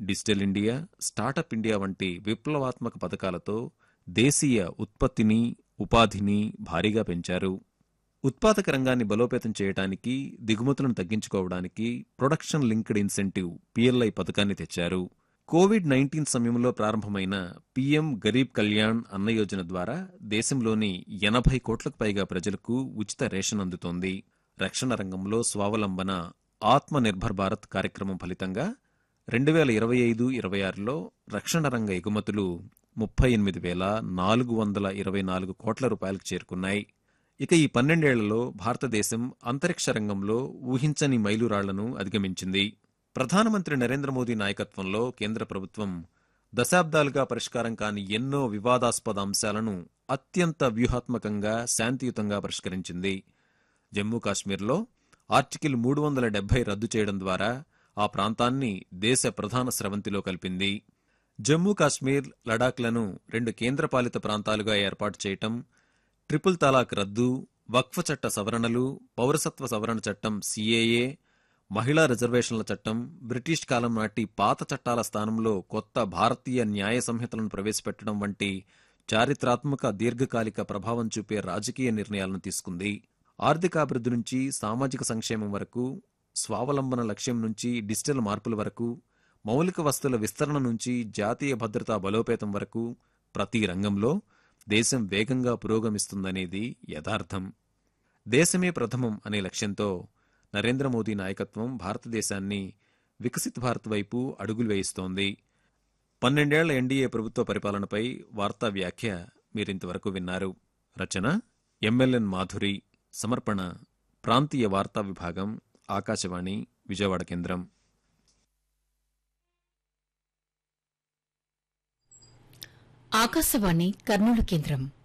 digital India startup India వంటి విప్లవాత్మక పథకాలతో దేశీయ ఉత్పత్తిని ఉపాధిని భారీగా పెంచారు ఉత్పాదక రంగాన్ని బలోపేతం చేయడానికి దిగుమతులను తగ్గించుకోవడానికి ప్రొడక్షన్ లింక్డ్ ఇన్సెంటివ్ పిఎల్ఐ పథకాన్ని తెచ్చారు కోవిడ్ నైన్టీన్ సమయంలో ప్రారంభమైన పీఎం గరీబ్ కళ్యాణ్ అన్న యోజన ద్వారా దేశంలోని ఎనభై కోట్లకు పైగా ప్రజలకు ఉచిత రేషన్ అందుతోంది రక్షణ రంగంలో స్వావలంబన ఆత్మ నిర్భర్ భారత్ కార్యక్రమం ఫలితంగా రెండు వేల ఇరవై ఐదు ఇరవై ఆరులో రక్షణ రంగ ఎగుమతులు ముప్పై ఎనిమిది వేల నాలుగు వందల ఇరవై నాలుగు కోట్ల రూపాయలకు చేరుకున్నాయి ఇక ఈ పన్నెండేళ్లలో భారతదేశం అంతరిక్ష రంగంలో ఊహించని మైలురాళ్లను అధిగమించింది ప్రధానమంత్రి నరేంద్ర మోదీ నాయకత్వంలో కేంద్ర ప్రభుత్వం దశాబ్దాలుగా పరిష్కారం కాని ఎన్నో వివాదాస్పద అంశాలను అత్యంత వ్యూహాత్మకంగా శాంతియుతంగా పరిష్కరించింది జమ్మూ కాశ్మీర్లో ఆర్టికల్ మూడు వందల డెబ్బై రద్దు చేయడం ద్వారా ఆ ప్రాంతాన్ని దేశ ప్రధాన స్రవంతిలో కలిపింది జమ్మూ కాశ్మీర్ లడాఖ్లను రెండు కేంద్రపాలిత ప్రాంతాలుగా ఏర్పాటు చేయటం ట్రిపుల్ తలాక్ రద్దు వక్ఫ్ చట్ట సవరణలు పౌరసత్వ సవరణ చట్టం సీఏఏ మహిళా రిజర్వేషన్ల చట్టం బ్రిటిష్ కాలం నాటి పాత చట్టాల స్థానంలో కొత్త భారతీయ న్యాయ సంహితలను ప్రవేశపెట్టడం వంటి చారిత్రాత్మక దీర్ఘకాలిక ప్రభావం చూపే రాజకీయ నిర్ణయాలను తీసుకుంది ఆర్థికాభివృద్ధి నుంచి సామాజిక సంక్షేమం వరకు స్వావలంబన లక్ష్యం నుంచి డిజిటల్ మార్పుల వరకు మౌలిక వస్తువుల విస్తరణ నుంచి జాతీయ భద్రతా బలోపేతం వరకు ప్రతి రంగంలో దేశం వేగంగా పురోగమిస్తుందనేది యథార్థం దేశమే ప్రథమం అనే లక్ష్యంతో నరేంద్ర మోదీ నాయకత్వం భారతదేశాన్ని వికసిత్ భారత్ వైపు అడుగులు వేయిస్తోంది పన్నెండేళ్ల ఎన్డీఏ ప్రభుత్వ పరిపాలనపై వార్తా వ్యాఖ్య మీరింతవరకు విన్నారు రచన ఎంఎల్ఎన్ మాధురి సమర్పణ ప్రాంతీయ వార్తా విభాగం ఆకాశవాణి విజయవాడ కేంద్రం ఆకాశవాణి కర్నూలు కేంద్రం